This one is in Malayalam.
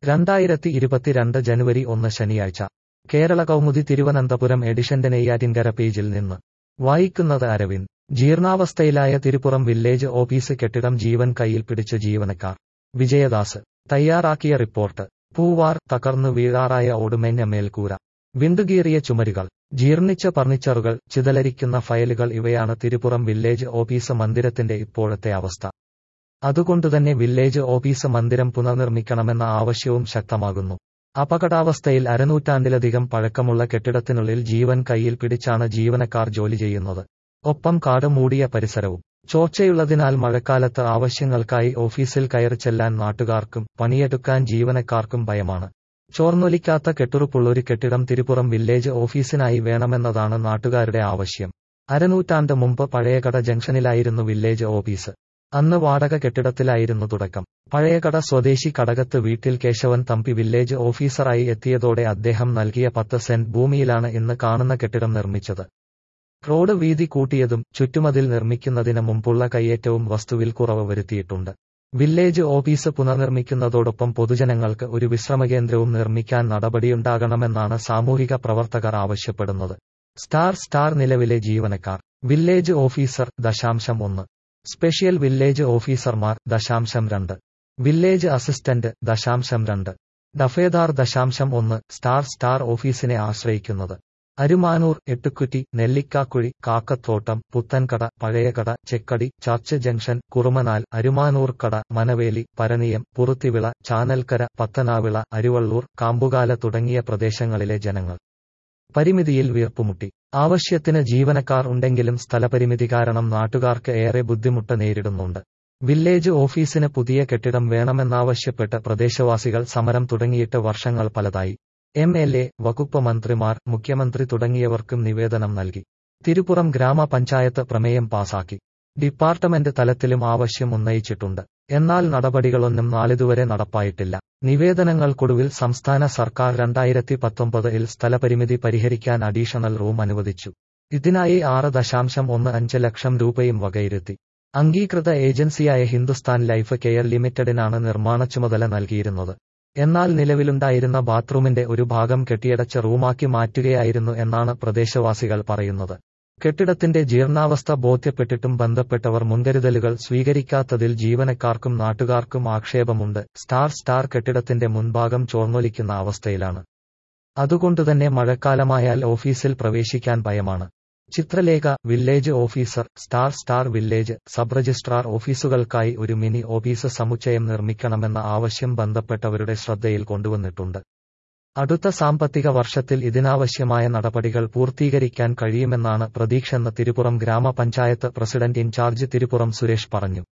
രണ്ടായിരത്തി ഇരുപത്തിരണ്ട് ജനുവരി ഒന്ന് ശനിയാഴ്ച കേരള കൗമുദി തിരുവനന്തപുരം എഡിഷന്റെ നെയ്യാറ്റിൻകര പേജിൽ നിന്ന് വായിക്കുന്നത് അരവിന്ദ് ജീർണാവസ്ഥയിലായ തിരുപ്പുറം വില്ലേജ് ഓഫീസ് കെട്ടിടം ജീവൻ കയ്യിൽ പിടിച്ച് ജീവനക്കാർ വിജയദാസ് തയ്യാറാക്കിയ റിപ്പോർട്ട് പൂവാർ തകർന്നു വീഴാറായ ഓടുമേഞ്ഞ മേൽക്കൂര വിണ്ടുകീറിയ ചുമരുകൾ ജീർണിച്ച ഫർണിച്ചറുകൾ ചിതലരിക്കുന്ന ഫയലുകൾ ഇവയാണ് തിരുപ്പുറം വില്ലേജ് ഓഫീസ് മന്ദിരത്തിന്റെ ഇപ്പോഴത്തെ അവസ്ഥ അതുകൊണ്ടുതന്നെ വില്ലേജ് ഓഫീസ് മന്ദിരം പുനർനിർമ്മിക്കണമെന്ന ആവശ്യവും ശക്തമാകുന്നു അപകടാവസ്ഥയിൽ അരനൂറ്റാണ്ടിലധികം പഴക്കമുള്ള കെട്ടിടത്തിനുള്ളിൽ ജീവൻ കയ്യിൽ പിടിച്ചാണ് ജീവനക്കാർ ജോലി ചെയ്യുന്നത് ഒപ്പം കാട് മൂടിയ പരിസരവും ചോർച്ചയുള്ളതിനാൽ മഴക്കാലത്ത് ആവശ്യങ്ങൾക്കായി ഓഫീസിൽ കയറി ചെല്ലാൻ നാട്ടുകാർക്കും പണിയെടുക്കാൻ ജീവനക്കാർക്കും ഭയമാണ് ചോർന്നൊലിക്കാത്ത കെട്ടുറുപ്പുള്ളൊരു കെട്ടിടം തിരുപ്പുറം വില്ലേജ് ഓഫീസിനായി വേണമെന്നതാണ് നാട്ടുകാരുടെ ആവശ്യം അരനൂറ്റാണ്ട് മുമ്പ് പഴയകട ജംഗ്ഷനിലായിരുന്നു വില്ലേജ് ഓഫീസ് അന്ന് വാടക കെട്ടിടത്തിലായിരുന്നു തുടക്കം പഴയകട സ്വദേശി കടകത്ത് വീട്ടിൽ കേശവൻ തമ്പി വില്ലേജ് ഓഫീസറായി എത്തിയതോടെ അദ്ദേഹം നൽകിയ പത്ത് സെന്റ് ഭൂമിയിലാണ് ഇന്ന് കാണുന്ന കെട്ടിടം നിർമ്മിച്ചത് റോഡ് വീതി കൂട്ടിയതും ചുറ്റുമതിൽ നിർമ്മിക്കുന്നതിന് മുമ്പുള്ള കയ്യേറ്റവും വസ്തുവിൽ കുറവ് വരുത്തിയിട്ടുണ്ട് വില്ലേജ് ഓഫീസ് പുനർനിർമ്മിക്കുന്നതോടൊപ്പം പൊതുജനങ്ങൾക്ക് ഒരു വിശ്രമകേന്ദ്രവും നിർമ്മിക്കാൻ നടപടിയുണ്ടാകണമെന്നാണ് സാമൂഹിക പ്രവർത്തകർ ആവശ്യപ്പെടുന്നത് സ്റ്റാർ സ്റ്റാർ നിലവിലെ ജീവനക്കാർ വില്ലേജ് ഓഫീസർ ദശാംശം ഒന്ന് സ്പെഷ്യൽ വില്ലേജ് ഓഫീസർമാർ ദശാംശം രണ്ട് വില്ലേജ് അസിസ്റ്റന്റ് ദശാംശം രണ്ട് ഡഫേദാർ ദശാംശം ഒന്ന് സ്റ്റാർ സ്റ്റാർ ഓഫീസിനെ ആശ്രയിക്കുന്നത് അരുമാനൂർ എട്ടുക്കുറ്റി നെല്ലിക്കാക്കുഴി കാക്കത്തോട്ടം പുത്തൻകട പഴയകട ചെക്കടി ചർച്ച് ജംഗ്ഷൻ കുറുമനാൽ അരുമാനൂർക്കട മനവേലി പരനിയം പുറത്തിവിള ചാനൽക്കര പത്തനാവിള അരുവള്ളൂർ കാമ്പുകാല തുടങ്ങിയ പ്രദേശങ്ങളിലെ ജനങ്ങൾ പരിമിതിയിൽ വീർപ്പുമുട്ടി ആവശ്യത്തിന് ജീവനക്കാർ ഉണ്ടെങ്കിലും സ്ഥലപരിമിതി കാരണം നാട്ടുകാർക്ക് ഏറെ ബുദ്ധിമുട്ട് നേരിടുന്നുണ്ട് വില്ലേജ് ഓഫീസിന് പുതിയ കെട്ടിടം വേണമെന്നാവശ്യപ്പെട്ട് പ്രദേശവാസികൾ സമരം തുടങ്ങിയിട്ട് വർഷങ്ങൾ പലതായി എം എൽ എ വകുപ്പ് മന്ത്രിമാർ മുഖ്യമന്ത്രി തുടങ്ങിയവർക്കും നിവേദനം നൽകി തിരുപ്പുറം ഗ്രാമപഞ്ചായത്ത് പ്രമേയം പാസാക്കി ഡിപ്പാർട്ട്മെന്റ് തലത്തിലും ആവശ്യം ഉന്നയിച്ചിട്ടുണ്ട് എന്നാൽ നടപടികളൊന്നും നാളിതുവരെ നടപ്പായിട്ടില്ല നിവേദനങ്ങൾക്കൊടുവിൽ സംസ്ഥാന സർക്കാർ രണ്ടായിരത്തി പത്തൊമ്പതിൽ സ്ഥലപരിമിതി പരിഹരിക്കാൻ അഡീഷണൽ റൂം അനുവദിച്ചു ഇതിനായി ആറ് ദശാംശം ഒന്ന് അഞ്ച് ലക്ഷം രൂപയും വകയിരുത്തി അംഗീകൃത ഏജൻസിയായ ഹിന്ദുസ്ഥാൻ ലൈഫ് കെയർ ലിമിറ്റഡിനാണ് നിർമ്മാണ ചുമതല നൽകിയിരുന്നത് എന്നാൽ നിലവിലുണ്ടായിരുന്ന ബാത്റൂമിന്റെ ഒരു ഭാഗം കെട്ടിയടച്ച റൂമാക്കി മാറ്റുകയായിരുന്നു എന്നാണ് പ്രദേശവാസികൾ പറയുന്നത് കെട്ടിടത്തിന്റെ ജീർണാവസ്ഥ ബോധ്യപ്പെട്ടിട്ടും ബന്ധപ്പെട്ടവർ മുൻകരുതലുകൾ സ്വീകരിക്കാത്തതിൽ ജീവനക്കാർക്കും നാട്ടുകാർക്കും ആക്ഷേപമുണ്ട് സ്റ്റാർ സ്റ്റാർ കെട്ടിടത്തിന്റെ മുൻഭാഗം ചോർന്നൊലിക്കുന്ന അവസ്ഥയിലാണ് അതുകൊണ്ടുതന്നെ മഴക്കാലമായാൽ ഓഫീസിൽ പ്രവേശിക്കാൻ ഭയമാണ് Chithralekha village officer star star village sub registrar ഓഫീസുകൾക്കായി ഒരു മിനി ഓഫീസ് സമുച്ചയം നിർമ്മിക്കണമെന്ന ആവശ്യം ബന്ധപ്പെട്ടവരുടെ ശ്രദ്ധയിൽ കൊണ്ടുവന്നിട്ടുണ്ട് അടുത്ത സാമ്പത്തിക വർഷത്തിൽ ഇതിനാവശ്യമായ നടപടികൾ പൂർത്തീകരിക്കാൻ കഴിയുമെന്നാണ് പ്രതീക്ഷയെന്ന് തിരുപ്പുറം ഗ്രാമപഞ്ചായത്ത് പ്രസിഡന്റ് ഇൻചാർജ് തിരുപ്പുറം സുരേഷ് പറഞ്ഞു